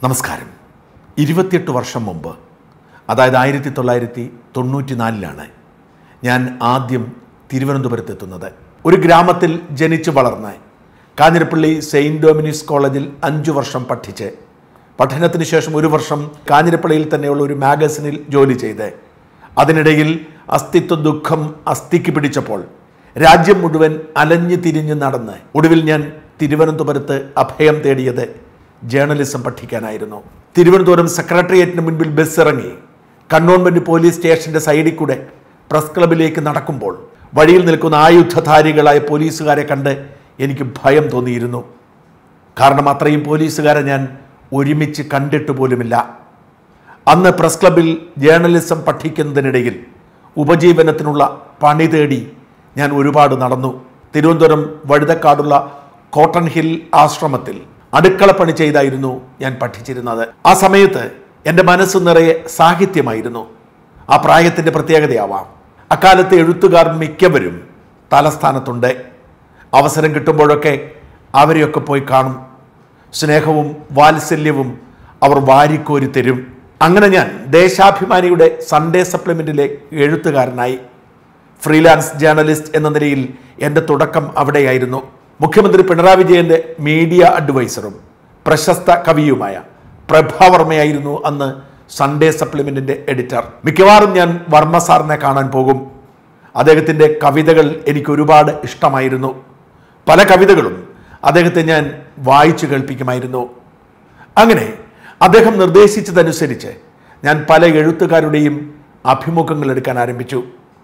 നമസ്കാരം ഇരുപത്തിയെട്ട് വർഷം മുമ്പ് അതായത് ആയിരത്തി തൊള്ളായിരത്തി തൊണ്ണൂറ്റി നാലിലാണ് ഞാൻ ആദ്യം തിരുവനന്തപുരത്തെത്തുന്നത് ഒരു ഗ്രാമത്തിൽ ജനിച്ചു വളർന്ന് കാഞ്ഞിരപ്പള്ളി സെയിൻറ് ഡൊമിനിസ് കോളേജിൽ അഞ്ചു വർഷം പഠിച്ച് പഠനത്തിന് ശേഷം ഒരു വർഷം കാഞ്ഞിരപ്പള്ളിയിൽ തന്നെയുള്ള ഒരു മാഗസിനിൽ ജോലി ചെയ്ത് അതിനിടയിൽ അസ്തിത്വ ദുഃഖം അസ്ഥിക്ക് പിടിച്ചപ്പോൾ രാജ്യം മുഴുവൻ അലഞ്ഞു തിരിഞ്ഞ് നടന്ന് ഒടുവിൽ ഞാൻ തിരുവനന്തപുരത്ത് അഭയം തേടിയത് ജേർണലിസം പഠിക്കാനായിരുന്നു തിരുവനന്തപുരം സെക്രട്ടേറിയറ്റിന് മുൻപിൽ ബസ് ഇറങ്ങി കണ്ണോൺമെന്റ് പോലീസ് സ്റ്റേഷന്റെ സൈഡിൽ കൂടെ പ്രസ് ക്ലബിലേക്ക് നടക്കുമ്പോൾ വഴിയിൽ നിൽക്കുന്ന ആയുധധാരികളായ പോലീസുകാരെ കണ്ട് എനിക്ക് ഭയം തോന്നിയിരുന്നു കാരണം അത്രയും പോലീസുകാരെ ഞാൻ ഒരുമിച്ച് കണ്ടിട്ട് പോലുമില്ല അന്ന് പ്രസ് ക്ലബിൽ ജേർണലിസം പഠിക്കുന്നതിനിടയിൽ ഉപജീവനത്തിനുള്ള പണി തേടി ഞാൻ ഒരുപാട് നടന്നു തിരുവനന്തപുരം വഴുതക്കാടുള്ള കോട്ടൺ ഹിൽ ആശ്രമത്തിൽ അടുക്കളപ്പണി ചെയ്തായിരുന്നു ഞാൻ പഠിച്ചിരുന്നത് ആ സമയത്ത് എൻ്റെ മനസ്സ് നിറയെ സാഹിത്യമായിരുന്നു ആ പ്രായത്തിൻ്റെ പ്രത്യേകതയാവാം അക്കാലത്തെ എഴുത്തുകാർ മിക്കവരും തലസ്ഥാനത്തുണ്ട് അവസരം കിട്ടുമ്പോഴൊക്കെ അവരെയൊക്കെ പോയി കാണും സ്നേഹവും വാത്സല്യവും അവർ വാരിക്കോരി തരും അങ്ങനെ ഞാൻ ദേശാഭിമാനിയുടെ സൺഡേ സപ്ലിമെന്റിലെ എഴുത്തുകാരനായി ഫ്രീലാൻസ് ജേർണലിസ്റ്റ് എന്ന നിലയിൽ എൻ്റെ തുടക്കം അവിടെയായിരുന്നു മുഖ്യമന്ത്രി പിണറായി വിജയന്റെ മീഡിയ അഡ്വൈസറും പ്രശസ്ത കവിയുമായ പ്രഭാവർമ്മയായിരുന്നു അന്ന് സൺഡേ സപ്ലിമെന്റിന്റെ എഡിറ്റർ മിക്കവാറും ഞാൻ വർമ്മ സാറിനെ കാണാൻ പോകും അദ്ദേഹത്തിൻ്റെ കവിതകൾ എനിക്ക് ഒരുപാട് ഇഷ്ടമായിരുന്നു പല കവിതകളും അദ്ദേഹത്തെ ഞാൻ വായിച്ചു കേൾപ്പിക്കുമായിരുന്നു അങ്ങനെ അദ്ദേഹം നിർദ്ദേശിച്ചതനുസരിച്ച് ഞാൻ പല എഴുത്തുകാരുടെയും അഭിമുഖങ്ങൾ എടുക്കാൻ ആരംഭിച്ചു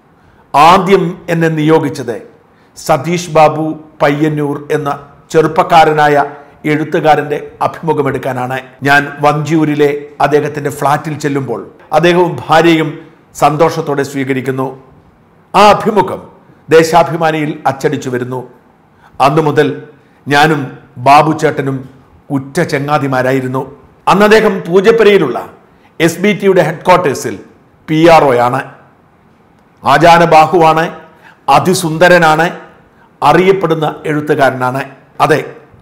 ആദ്യം എന്നെ നിയോഗിച്ചത് സതീഷ് ബാബു പയ്യന്നൂർ എന്ന ചെറുപ്പക്കാരനായ എഴുത്തുകാരൻ്റെ അഭിമുഖമെടുക്കാനാണ് ഞാൻ വഞ്ചിയൂരിലെ അദ്ദേഹത്തിൻ്റെ ഫ്ലാറ്റിൽ ചെല്ലുമ്പോൾ അദ്ദേഹവും ഭാര്യയും സന്തോഷത്തോടെ സ്വീകരിക്കുന്നു ആ അഭിമുഖം ദേശാഭിമാനിയിൽ അച്ചടിച്ചു വരുന്നു അന്നു മുതൽ ഞാനും ബാബു ചേട്ടനും ഉറ്റ ചങ്ങാതിമാരായിരുന്നു അന്ന് അദ്ദേഹം പൂജപ്പുരയിലുള്ള എസ് ബി ടിയുടെ ഹെഡ്ക്വാർട്ടേഴ്സിൽ പി ആർ ഒയാണ് ആചാരബാഹുവാണ് അതിസുന്ദരനാണ് അറിയപ്പെടുന്ന എഴുത്തുകാരനാണ് അതെ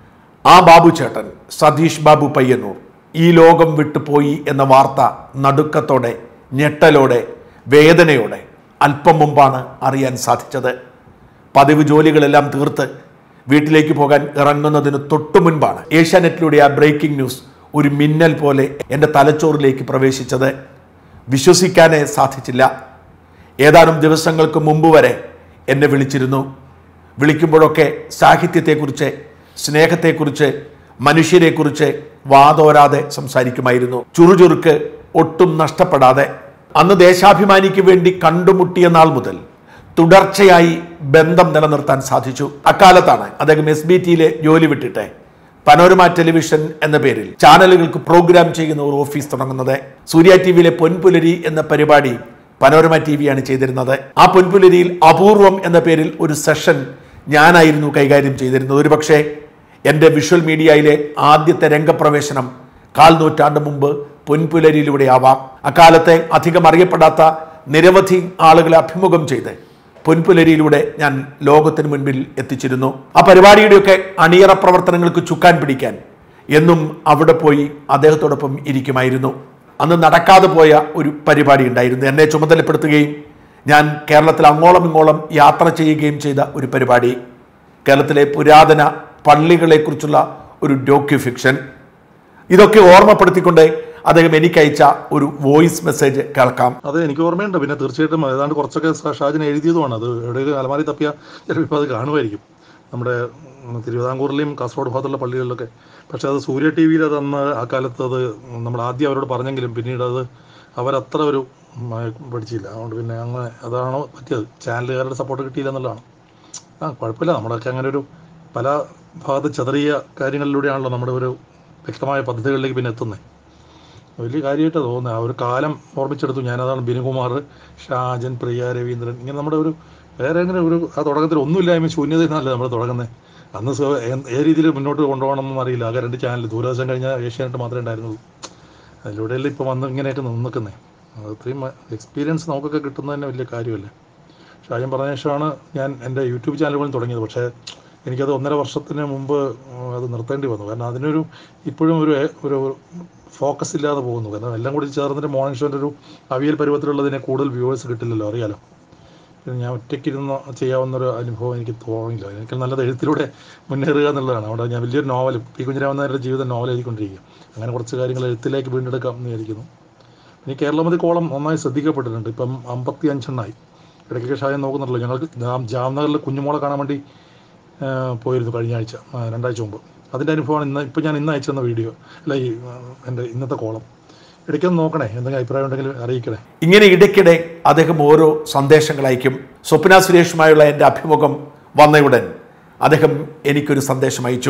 ആ ബാബു ചേട്ടൻ സതീഷ് ബാബു പയ്യന്നൂർ ഈ ലോകം വിട്ടുപോയി എന്ന വാർത്ത നടുക്കത്തോടെ ഞെട്ടലോടെ വേദനയോടെ അല്പം മുമ്പാണ് അറിയാൻ സാധിച്ചത് പതിവ് ജോലികളെല്ലാം തീർത്ത് വീട്ടിലേക്ക് പോകാൻ ഇറങ്ങുന്നതിന് തൊട്ടു മുൻപാണ് ഏഷ്യാനെറ്റിലൂടെ ആ ബ്രേക്കിംഗ് ന്യൂസ് ഒരു മിന്നൽ പോലെ എൻ്റെ തലച്ചോറിലേക്ക് പ്രവേശിച്ചത് വിശ്വസിക്കാനേ സാധിച്ചില്ല ഏതാനും ദിവസങ്ങൾക്ക് മുമ്പ് വരെ എന്നെ വിളിച്ചിരുന്നു വിളിക്കുമ്പോഴൊക്കെ സാഹിത്യത്തെക്കുറിച്ച് സ്നേഹത്തെക്കുറിച്ച് മനുഷ്യരെക്കുറിച്ച് വാതോരാതെ സംസാരിക്കുമായിരുന്നു ചുറുചുറുക്ക് ഒട്ടും നഷ്ടപ്പെടാതെ അന്ന് ദേശാഭിമാനിക്ക് വേണ്ടി കണ്ടുമുട്ടിയ നാൾ മുതൽ തുടർച്ചയായി ബന്ധം നിലനിർത്താൻ സാധിച്ചു അക്കാലത്താണ് അദ്ദേഹം എസ് ബി ടിയിലെ ജോലി വിട്ടിട്ട് പനോരമ ടെലിവിഷൻ എന്ന പേരിൽ ചാനലുകൾക്ക് പ്രോഗ്രാം ചെയ്യുന്ന ഒരു ഓഫീസ് തുടങ്ങുന്നത് സൂര്യ ടി വിയിലെ പൊൻപുലരി എന്ന പരിപാടി പനോരമ ടി വിയാണ് ചെയ്തിരുന്നത് ആ പൊൻപുലരിയിൽ അപൂർവം എന്ന പേരിൽ ഒരു സെഷൻ ഞാനായിരുന്നു കൈകാര്യം ചെയ്തിരുന്നത് ഒരുപക്ഷെ എൻ്റെ വിഷ്വൽ മീഡിയയിലെ ആദ്യത്തെ രംഗപ്രവേശനം കാൽ നൂറ്റാണ്ട് മുമ്പ് പൊൻപുലരിയിലൂടെ ആവാം അക്കാലത്തെ അധികം അറിയപ്പെടാത്ത നിരവധി ആളുകളെ അഭിമുഖം ചെയ്ത് പൊൻപുലരിയിലൂടെ ഞാൻ ലോകത്തിന് മുൻപിൽ എത്തിച്ചിരുന്നു ആ പരിപാടിയുടെയൊക്കെ അണിയറ പ്രവർത്തനങ്ങൾക്ക് ചുക്കാൻ പിടിക്കാൻ എന്നും അവിടെ പോയി അദ്ദേഹത്തോടൊപ്പം ഇരിക്കുമായിരുന്നു അന്ന് നടക്കാതെ പോയ ഒരു പരിപാടി ഉണ്ടായിരുന്നു എന്നെ ചുമതലപ്പെടുത്തുകയും ഞാൻ കേരളത്തിൽ അങ്ങോളം ഇങ്ങോളം യാത്ര ചെയ്യുകയും ചെയ്ത ഒരു പരിപാടി കേരളത്തിലെ പുരാതന പള്ളികളെക്കുറിച്ചുള്ള ഒരു ഡോക്യു ഫിക്ഷൻ ഇതൊക്കെ ഓർമ്മപ്പെടുത്തിക്കൊണ്ട് അദ്ദേഹം എനിക്ക് അയച്ച ഒരു വോയിസ് മെസ്സേജ് കേൾക്കാം അത് എനിക്ക് ഓർമ്മയുണ്ട് പിന്നെ തീർച്ചയായിട്ടും ഏതാണ്ട് കുറച്ചൊക്കെ സ- ഷാജിന് എഴുതിയതുമാണ് അത് എവിടെയൊക്കെ അലമാരി തപ്പിയ ചിലപ്പോൾ ഇപ്പോൾ അത് കാണുമായിരിക്കും നമ്മുടെ ഉം, തിരുവിതാംകൂറിലെയും കാസർഗോഡ് ഭാഗത്തുള്ള പള്ളികളിലൊക്കെ പക്ഷേ അത് സൂര്യ ടി വിയിൽ അത് അന്ന് ആ കാലത്ത് അത് നമ്മൾ ആദ്യം അവരോട് പറഞ്ഞെങ്കിലും പിന്നീട് അത് അവരത്ര ഒരു ഉം, ആ, പഠിച്ചില്ല അതുകൊണ്ട് പിന്നെ അങ്ങനെ അതാണോ പറ്റിയത് ചാനലുകാരുടെ സപ്പോർട്ട് കിട്ടിയില്ല എന്നുള്ളതാണ് ആ കുഴപ്പമില്ല നമ്മുടെയൊക്കെ അങ്ങനെ ഒരു പല ഭാഗത്ത് ചെതറിയ കാര്യങ്ങളിലൂടെയാണല്ലോ നമ്മുടെ ഒരു വ്യക്തമായ പദ്ധതികളിലേക്ക് പിന്നെ എത്തുന്നത് വലിയ കാര്യമായിട്ടാണ് തോന്നുന്നത് ആ ഒരു കാലം ഓർമ്മിച്ചെടുത്തു ഞാനതാണ് ബിനുകുമാർ ഷാജൻ പ്രിയ രവീന്ദ്രൻ ഇങ്ങനെ നമ്മുടെ ഒരു വേറെ അങ്ങനെ ഒരു ആ തുടക്കത്തിൽ ഒന്നുമില്ലായ്മ ശൂന്യതയിൽ നിന്നല്ലേ നമ്മൾ തുടങ്ങുന്നത് അന്ന് സ്വ- ഏ- ഏത് രീതിയിൽ മുന്നോട്ട് കൊണ്ടുപോകണമെന്നൊന്നും അറിയില്ല ആകെ രണ്ട് ചാനൽ ദൂരദർശൻ കഴിഞ്ഞാൽ ഏഷ്യാനെറ്റ് മാത്രമേ ഉണ്ടായിരുന്നുള്ളൂ അതിലൂടെയല്ലേ ഇപ്പോൾ വന്ന് ഇങ്ങനെയൊക്കെ നിൽക്കുന്നേ അത് ഇത്രയും എക്സ്പീരിയൻസ് നമുക്കൊക്കെ കിട്ടുന്നത് തന്നെ വലിയ കാര്യമല്ലേ ഷാജൻ പറഞ്ഞ ശേഷമാണ് ഞാൻ എൻ്റെ യൂട്യൂബ് ചാനലുകളും തുടങ്ങിയത് പക്ഷേ എനിക്കത് ഒന്നര വർഷത്തിന് മുമ്പ് ഉം, അത് നിർത്തേണ്ടി വന്നു കാരണം അതിനൊരു ഇപ്പോഴും ഒരു ഒരു ഫോക്കസ് ഇല്ലാതെ പോകുന്നു കാരണം എല്ലാം കൂടി ചേർന്നിട്ട് മോർണിംഗ് ഷോൻ്റെ ഒരു അവിയൽ പരുവത്തിലുള്ളതിനെ കൂടുതൽ വ്യൂവേഴ്സ് കിട്ടില്ലല്ലോ അറിയാലോ പിന്നെ ഞാൻ ഒറ്റയ്ക്കിരുന്ന് ചെയ്യാവുന്നൊരു അനുഭവം എനിക്ക് തോന്നിയില്ല എനിക്ക് നല്ലത് എഴുത്തിലൂടെ മുന്നേറുക എന്നുള്ളതാണ് അവിടെ ഞാൻ വലിയൊരു നോവലും പി കുഞ്ഞിരാമൻ നായരുടെ ജീവിതം നോവൽ എഴുതിക്കൊണ്ടിരിക്കുക അങ്ങനെ കുറച്ച് കാര്യങ്ങൾ എഴുത്തിലേക്ക് വീണ്ടെടുക്കാം എന്ന് വിചാരിക്കുന്നു ഇനി കേരളമതി കോളം നന്നായി ശ്രദ്ധിക്കപ്പെട്ടിട്ടുണ്ട് ഇപ്പം അമ്പത്തി അഞ്ചെണ്ണായി ഇടയ്ക്കൊക്കെ ഷായം നോക്കുന്നുണ്ടല്ലോ ഞങ്ങൾക്ക് ജാം- ജാംനഗറിൽ കുഞ്ഞുമോളെ കാണാൻ വേണ്ടി ആ, പോയിരുന്നു കഴിഞ്ഞ ആഴ്ച ആ, രണ്ടാഴ്ച മുമ്പ് അതിൻ്റെ അനുഭവമാണ് ഇന്ന് ഇപ്പം ഞാൻ ഇന്ന് അയച്ചു തന്ന വീഡിയോ അല്ല ഈ ആ, എൻ്റെ ഇന്നത്തെ കോളം ഇടയ്ക്കൊന്ന് നോക്കണേ എന്തെങ്കിലും അഭിപ്രായം ഉണ്ടെങ്കിൽ അറിയിക്കണേ ഇങ്ങനെ ഇടയ്ക്കിടെ അദ്ദേഹം ഓരോ സന്ദേശങ്ങൾ അയക്കും സ്വപ്ന സുരേഷുമായുള്ള എൻ്റെ അഭിമുഖം വന്നയുടൻ അദ്ദേഹം എനിക്കൊരു സന്ദേശം അയച്ചു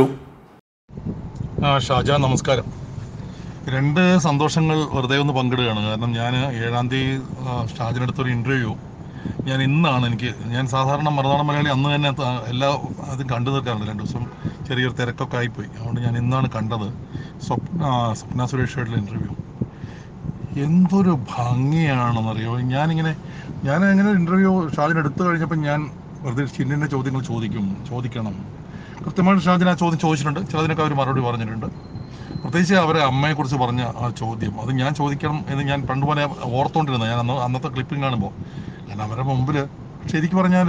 ആ ഷാജാൻ നമസ്കാരം രണ്ട് സന്തോഷങ്ങൾ വെറുതെ ഒന്ന് പങ്കിടുകയാണ് കാരണം ഞാൻ ഏഴാം തീയതി ആ, ഷാജിനടുത്തൊരു ഇൻ്റർവ്യൂ ഞാൻ ഇന്നാണ് എനിക്ക് ഞാൻ സാധാരണ മറുനാടൻ മലയാളി അന്ന് തന്നെ ത- എല്ലാ അതും കണ്ടു തീർക്കാറുണ്ട് രണ്ട് ദിവസം ചെറിയൊരു തിരക്കൊക്കെ ആയിപ്പോയി അതുകൊണ്ട് ഞാൻ ഇന്നാണ് കണ്ടത് സ്വപ്ന ആ, സ്വപ്ന സുരേഷായിട്ടുള്ള ഇൻ്റർവ്യൂ എന്തൊരു ഭംഗിയാണെന്നറിയോ ഞാനിങ്ങനെ ഞാൻ അങ്ങനെ ഇൻ്റർവ്യൂ ഷാജിന് എടുത്തു കഴിഞ്ഞപ്പോൾ ഞാൻ വെറുതെ ചിന്നിൻ്റെ ചോദ്യങ്ങൾ ചോദിക്കും ചോദിക്കണം കൃത്യമായിട്ട് ഷാജിന് ആ ചോദ്യം ചോദിച്ചിട്ടുണ്ട് ചിലതിനൊക്കെ അവർ മറുപടി പറഞ്ഞിട്ടുണ്ട് പ്രത്യേകിച്ച് അവരെ അമ്മയെക്കുറിച്ച് പറഞ്ഞ ആ ചോദ്യം അത് ഞാൻ ചോദിക്കണം എന്ന് ഞാൻ പണ്ടുപോലെ ഓർത്തുകൊണ്ടിരുന്നത് ഞാൻ അന്ന് അന്നത്തെ ക്ലിപ്പിംഗ് കാണുമ്പോൾ ഞാൻ അവരുടെ മുമ്പിൽ ശരിക്കും പറഞ്ഞാൽ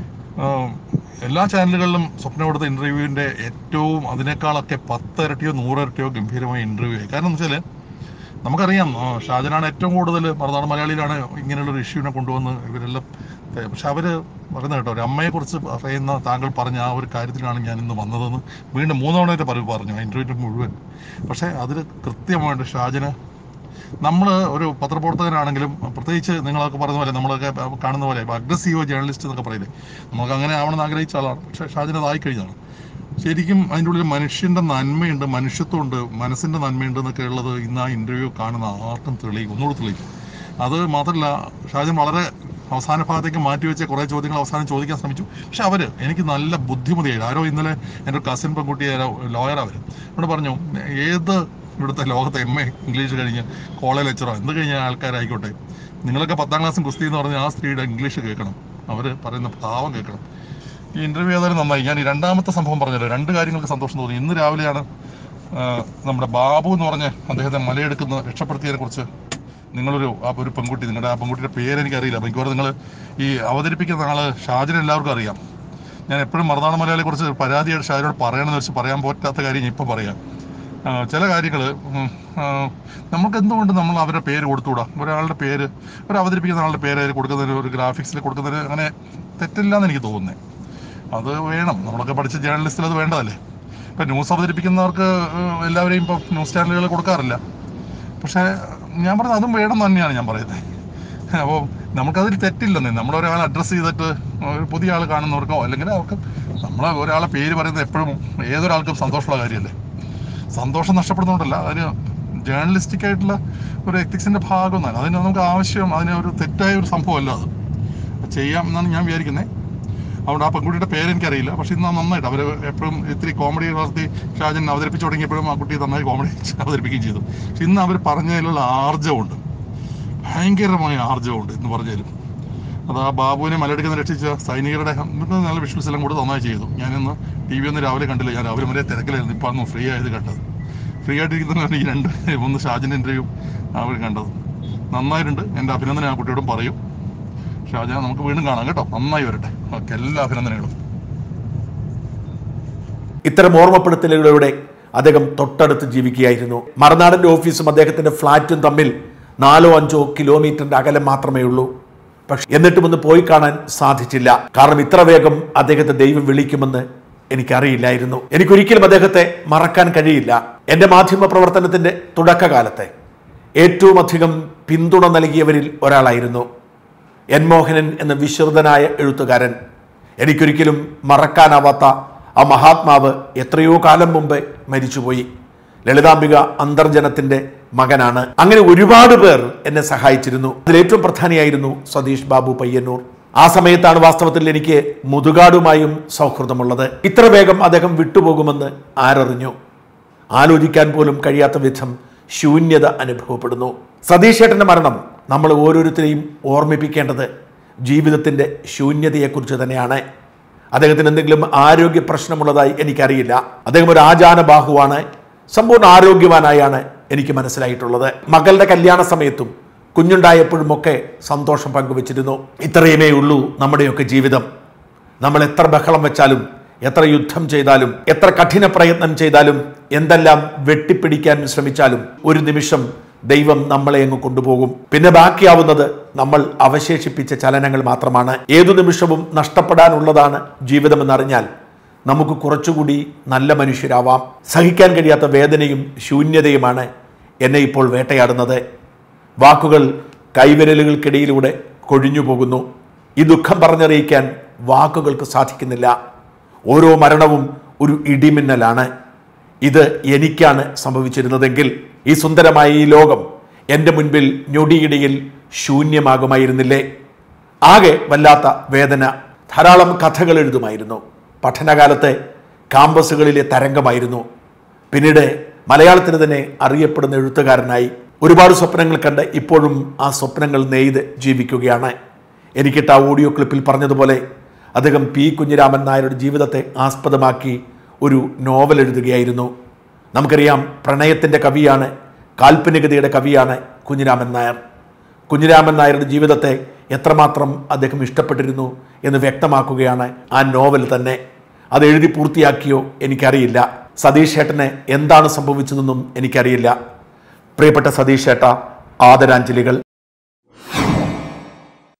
എല്ലാ ചാനലുകളിലും സ്വപ്നം കൊടുത്ത ഇൻ്റർവ്യൂവിൻ്റെ ഏറ്റവും അതിനേക്കാളൊക്കെ പത്തിരട്ടിയോ നൂറിരട്ടിയോ ഗംഭീരമായ ഇൻ്റർവ്യൂ ആയി കാരണം എന്ന് വെച്ചാൽ നമുക്കറിയാം ആ, ഷാജനാണ് ഏറ്റവും കൂടുതൽ മറുനാട് മലയാളിയിലാണ് ഇങ്ങനെയുള്ളൊരു ഇഷ്യൂവിനെ കൊണ്ടുവന്ന് ഇവരെല്ലാം തെ- പക്ഷെ അവർ പറയുന്ന കേട്ടോ ഒരു അമ്മയെക്കുറിച്ച് പറയുന്ന താങ്കൾ പറഞ്ഞ ആ ഒരു കാര്യത്തിലാണ് ഞാൻ ഇന്ന് വന്നതെന്ന് വീണ്ടും മൂന്നവണയായിട്ട് പറ പറഞ്ഞു ആ ഇൻ്റർവ്യൂവിൻ്റെ മുഴുവൻ പക്ഷേ അതിൽ കൃത്യമായിട്ട് ഷാജന് നമ്മൾ ഒരു പത്രപ്രവർത്തകനാണെങ്കിലും പ്രത്യേകിച്ച് നിങ്ങളൊക്കെ പറഞ്ഞ പോലെ നമ്മളൊക്കെ കാണുന്ന പോലെ അഗ്രസീവ് ജേർണലിസ്റ്റ് എന്നൊക്കെ പറയില്ലേ നമുക്ക് അങ്ങനെ ആവണമെന്ന് ആഗ്രഹിച്ച ആളാണ് പക്ഷേ ഷാജിന് അതായി കഴിഞ്ഞതാണ് ശരിക്കും അതിൻ്റെ ഉള്ളിൽ മനുഷ്യൻ്റെ നന്മയുണ്ട് മനുഷ്യത്വമുണ്ട് മനസ്സിൻ്റെ നന്മയുണ്ട് എന്നൊക്കെ ഉള്ളത് ഇന്ന് ആ ഇൻ്റർവ്യൂ കാണുന്ന ആർക്കും തെളിയിക്കും ഒന്നുകൂടി തെളിയിക്കും അത് മാത്രമല്ല ഷാജൻ വളരെ അവസാന ഭാഗത്തേക്ക് മാറ്റിവെച്ച കുറേ ചോദ്യങ്ങൾ അവസാനം ചോദിക്കാൻ ശ്രമിച്ചു പക്ഷെ അവർ എനിക്ക് നല്ല ബുദ്ധിമതിയായി ആരോ ഇന്നലെ എൻ്റെ കസിൻ പെൺകുട്ടി ലോയർ അവർ അവിടെ പറഞ്ഞു ഏത് ഇവിടുത്തെ ലോകത്തെ എം എ ഇംഗ്ലീഷ് കഴിഞ്ഞ് കോളേജ് ലെക്ചറോ എന്ത് കഴിഞ്ഞ ആൾക്കാരായിക്കോട്ടെ നിങ്ങളൊക്കെ പത്താം ക്ലാസ്സും കുസ്തി എന്ന് പറഞ്ഞ ആ സ്ത്രീയുടെ ഇംഗ്ലീഷ് കേൾക്കണം അവർ പറയുന്ന ഭാവം കേൾക്കണം ഈ ഇന്റർവ്യൂ ഏതായാലും നന്നായി ഞാൻ ഈ രണ്ടാമത്തെ സംഭവം പറഞ്ഞല്ലോ രണ്ട് കാര്യങ്ങൾക്ക് സന്തോഷം തോന്നി ഇന്ന് രാവിലെയാണ് ആ, നമ്മുടെ ബാബു എന്ന് പറഞ്ഞ് അദ്ദേഹത്തെ മലയെടുക്കുന്ന രക്ഷപ്പെടുത്തിയതിനെ കുറിച്ച് നിങ്ങളൊരു ആ ഒരു പെൺകുട്ടി നിങ്ങളുടെ ആ പെൺകുട്ടിയുടെ പേര് എനിക്കറിയില്ല മിക്കവാറും നിങ്ങൾ ഈ അവതരിപ്പിക്കുന്ന ആള് ഷാജിന് എല്ലാവർക്കും അറിയാം ഞാൻ എപ്പോഴും മറുനാട മലയാളിയെ കുറിച്ച് പരാതിയായിട്ട് ഷാജിനോട് പറയണമെന്ന് വെച്ച് പറയാൻ പറ്റാത്ത കാര്യം ഞാൻ ഇപ്പം പറയാം ആ, ചില കാര്യങ്ങൾ നമുക്ക് എന്തുകൊണ്ട് നമ്മൾ അവരുടെ പേര് കൊടുത്തുകൂടാ ഒരാളുടെ പേര് ഒരു അവതരിപ്പിക്കുന്ന ആളുടെ പേര് അതിൽ കൊടുക്കുന്നതിന് ഒരു ഗ്രാഫിക്സിൽ കൊടുക്കുന്നതിന് അങ്ങനെ തെറ്റില്ല എന്ന് എനിക്ക് തോന്നുന്നത് അത് വേണം നമ്മളൊക്കെ പഠിച്ച ജേർണലിസ്റ്റിൽ അത് വേണ്ടതല്ലേ ഇപ്പം ന്യൂസ് അവതരിപ്പിക്കുന്നവർക്ക് ഏഹ്, എല്ലാവരെയും ഇപ്പം ന്യൂസ് ചാനലുകൾ കൊടുക്കാറില്ല പക്ഷേ ഞാൻ പറഞ്ഞത് അതും വേണം തന്നെയാണ് ഞാൻ പറയുന്നത് അപ്പോൾ നമുക്കതിൽ തെറ്റില്ലെന്നേ നമ്മളൊരാളെ അഡ്രസ്സ് ചെയ്തിട്ട് ഒരു പുതിയ ആൾ കാണുന്നവർക്കോ അല്ലെങ്കിൽ അവർക്ക് നമ്മൾ ഒരാളെ പേര് പറയുന്നത് എപ്പോഴും ഏതൊരാൾക്കും സന്തോഷമുള്ള കാര്യമല്ലേ സന്തോഷം നഷ്ടപ്പെടുന്നതുകൊണ്ടല്ല അതിന് ജേർണലിസ്റ്റിക് ആയിട്ടുള്ള ഒരു എത്തിക്സിന്റെ ഭാഗമൊന്നല്ല അതിന് നമുക്ക് ആവശ്യം അതിന് ഒരു തെറ്റായ ഒരു സംഭവമല്ല അത് ചെയ്യാം എന്നാണ് ഞാൻ വിചാരിക്കുന്നത് അതുകൊണ്ട് ആ പെൺകുട്ടിയുടെ പേര് എനിക്കറിയില്ല പക്ഷെ ഇന്ന് നന്നായിട്ട് അവർ എപ്പോഴും ഇത്തിരി കോമഡി വളർത്തി ഷാജൻ അവതരിപ്പിച്ചു തുടങ്ങിയപ്പോഴും ആ കുട്ടി നന്നായി കോമഡി അവതരിപ്പിക്കുകയും ചെയ്തു പക്ഷെ ഇന്ന് അവർ പറഞ്ഞതിലുള്ള ആർജവമുണ്ട് ഭയങ്കരമായ ആർജവമുണ്ട് എന്ന് പറഞ്ഞാലും അത് ആ ബാബുവിനെ മലയെടുക്കുന്ന രക്ഷിച്ച സൈനികരുടെ ഇന്നത്തെ നല്ല വിഷ്വൽസ് എല്ലാം കൂടെ നന്നായി ചെയ്തു ഞാനിന്ന് ടി വി ഒന്നും രാവിലെ കണ്ടില്ല ഞാൻ രാവിലെ വരെ തിരക്കിലായിരുന്നു ഇപ്പം അന്ന് ഫ്രീ ആയത് കണ്ടത് ഫ്രീ ആയിട്ടിരിക്കുന്നതാണ് ഈ രണ്ട് ഒന്ന് ഷാജിൻ്റെ ഇൻ്റർവ്യൂ അവർ കണ്ടത് നന്നായിട്ടുണ്ട് എൻ്റെ അഭിനന്ദനം ആ കുട്ടിയോടും പറയും ഷാജാൻ നമുക്ക് വീണ്ടും കാണാം കേട്ടോ നന്നായി വരട്ടെ ഓക്കെ എല്ലാ അഭിനന്ദനങ്ങളും ഇത്തരം ഓർമ്മപ്പെടുത്തലുകളിലൂടെ അദ്ദേഹം തൊട്ടടുത്ത് ജീവിക്കുകയായിരുന്നു മറുനാടൻ്റെ ഓഫീസും അദ്ദേഹത്തിൻ്റെ ഫ്ലാറ്റും തമ്മിൽ നാലോ അഞ്ചോ കിലോമീറ്ററിന്റെ അകലം മാത്രമേ ഉള്ളൂ പക്ഷെ എന്നിട്ടും ഒന്ന് പോയി കാണാൻ സാധിച്ചില്ല കാരണം ഇത്ര വേഗം അദ്ദേഹത്തെ ദൈവം വിളിക്കുമെന്ന് എനിക്കറിയില്ലായിരുന്നു എനിക്കൊരിക്കലും അദ്ദേഹത്തെ മറക്കാൻ കഴിയില്ല എൻ്റെ മാധ്യമ പ്രവർത്തനത്തിന്റെ തുടക്കകാലത്തെ ഏറ്റവും അധികം പിന്തുണ നൽകിയവരിൽ ഒരാളായിരുന്നു എൻ മോഹനൻ എന്ന വിശ്രുതനായ എഴുത്തുകാരൻ എനിക്കൊരിക്കലും മറക്കാനാവാത്ത ആ മഹാത്മാവ് എത്രയോ കാലം മുമ്പ് മരിച്ചുപോയി ലളിതാംബിക അന്തർജനത്തിന്റെ മകനാണ് അങ്ങനെ ഒരുപാട് പേർ എന്നെ സഹായിച്ചിരുന്നു അതിൽ ഏറ്റവും പ്രധാനിയായിരുന്നു സതീഷ് ബാബു പയ്യന്നൂർ ആ സമയത്താണ് വാസ്തവത്തിൽ എനിക്ക് മുതുകാടുമായും സൗഹൃദമുള്ളത് ഇത്ര വേഗം അദ്ദേഹം വിട്ടുപോകുമെന്ന് ആരറിഞ്ഞു ആലോചിക്കാൻ പോലും കഴിയാത്ത വിധം ശൂന്യത അനുഭവപ്പെടുന്നു സതീഷ് ഏട്ടന്റെ മരണം നമ്മൾ ഓരോരുത്തരെയും ഓർമ്മിപ്പിക്കേണ്ടത് ജീവിതത്തിൻ്റെ ശൂന്യതയെക്കുറിച്ച് തന്നെയാണ് അദ്ദേഹത്തിന് എന്തെങ്കിലും ആരോഗ്യ പ്രശ്നമുള്ളതായി എനിക്കറിയില്ല അദ്ദേഹം ഒരു ആചാന ബാഹുവാണ് സമ്പൂർണ്ണ ആരോഗ്യവാനായാണ് എനിക്ക് മനസ്സിലായിട്ടുള്ളത് മകളുടെ കല്യാണ സമയത്തും കുഞ്ഞുണ്ടായപ്പോഴുമൊക്കെ സന്തോഷം പങ്കുവച്ചിരുന്നു ഇത്രയുമേ ഉള്ളൂ നമ്മുടെയൊക്കെ ജീവിതം നമ്മൾ എത്ര ബഹളം വെച്ചാലും എത്ര യുദ്ധം ചെയ്താലും എത്ര കഠിന പ്രയത്നം ചെയ്താലും എന്തെല്ലാം വെട്ടിപ്പിടിക്കാൻ ശ്രമിച്ചാലും ഒരു നിമിഷം ദൈവം നമ്മളെ അങ്ങ് കൊണ്ടുപോകും പിന്നെ ബാക്കിയാവുന്നത് നമ്മൾ അവശേഷിപ്പിച്ച ചലനങ്ങൾ മാത്രമാണ് ഏതു നിമിഷവും നഷ്ടപ്പെടാനുള്ളതാണ് ജീവിതമെന്നറിഞ്ഞാൽ നമുക്ക് കുറച്ചുകൂടി നല്ല മനുഷ്യരാവാം സഹിക്കാൻ കഴിയാത്ത വേദനയും ശൂന്യതയുമാണ് എന്നെ ഇപ്പോൾ വേട്ടയാടുന്നത് വാക്കുകൾ കൈവിരലുകൾക്കിടയിലൂടെ കൊഴിഞ്ഞു പോകുന്നു ഈ ദുഃഖം പറഞ്ഞറിയിക്കാൻ വാക്കുകൾക്ക് സാധിക്കുന്നില്ല ഓരോ മരണവും ഒരു ഇടിമിന്നലാണ് ഇത് എനിക്കാണ് സംഭവിച്ചിരുന്നതെങ്കിൽ ഈ സുന്ദരമായ ഈ ലോകം എൻ്റെ മുൻപിൽ ഞൊടിയിടയിൽ ശൂന്യമാകുമായിരുന്നില്ലേ ആകെ വല്ലാത്ത വേദന ധാരാളം കഥകൾ എഴുതുമായിരുന്നു പഠനകാലത്തെ കാമ്പസുകളിലെ തരംഗമായിരുന്നു പിന്നീട് മലയാളത്തിന് തന്നെ അറിയപ്പെടുന്ന എഴുത്തുകാരനായി ഒരുപാട് സ്വപ്നങ്ങൾ കണ്ട് ഇപ്പോഴും ആ സ്വപ്നങ്ങൾ നെയ്ത് ജീവിക്കുകയാണ് എനിക്കിട്ട ആ ഓഡിയോ ക്ലിപ്പിൽ പറഞ്ഞതുപോലെ അദ്ദേഹം പി കുഞ്ഞിരാമൻ നായരുടെ ജീവിതത്തെ ആസ്പദമാക്കി ഒരു നോവൽ എഴുതുകയായിരുന്നു നമുക്കറിയാം പ്രണയത്തിൻ്റെ കവിയാണ് കാൽപ്പനികതയുടെ കവിയാണ് കുഞ്ഞിരാമൻ നായർ കുഞ്ഞിരാമൻ നായരുടെ ജീവിതത്തെ എത്രമാത്രം അദ്ദേഹം ഇഷ്ടപ്പെട്ടിരുന്നു എന്ന് വ്യക്തമാക്കുകയാണ് ആ നോവൽ തന്നെ അത് എഴുതി പൂർത്തിയാക്കിയോ എനിക്കറിയില്ല സതീഷ് ഏട്ടന് എന്താണ് സംഭവിച്ചതെന്നും എനിക്കറിയില്ല പ്രിയപ്പെട്ട സതീഷ് ഏട്ട ആദരാഞ്ജലികൾ